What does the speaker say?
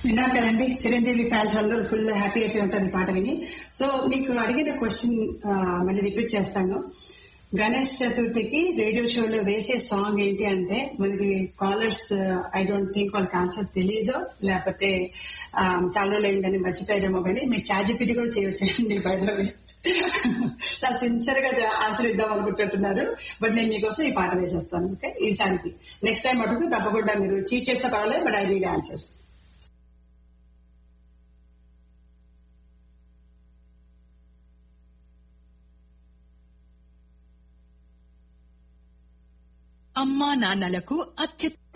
విన్నారు కదండి చిరంజీవి ఫ్యాన్స్ అందరూ ఫుల్ హ్యాపీ అయిపోయి ఉంటారు ఈ పాట విని సో మీకు అడిగిన క్వశ్చన్ మళ్ళీ రిపీట్ చేస్తాను గణేష్ చతుర్థికి రేడియో షోలో వేసే సాంగ్ ఏంటి అంటే మనకి కాలర్స్ ఐ డోంట్ థింక్ వాళ్ళకి ఆన్సర్ తెలియదు లేకపోతే ఆ, చాలా రోజులు అయిందని మర్చిపోయారేమో కానీ మీరు ఛార్జిపిటి కూడా చేయొచ్చండి బయట చాలా సిన్సియర్ గా ఆన్సర్ ఇద్దాం అనుకుంటున్నారు బట్ నేను మీకోసం ఈ పాట వేసేస్తాను ఓకే ఈసారికి నెక్స్ట్ టైం అడుగుతూ తప్పకుండా మీరు చీట్ చేస్తే పర్వాలేదు బట్ ఐ నీడ్ ఆన్సర్స్ అమ్మా నాన్నలకు అత్యుత్తమ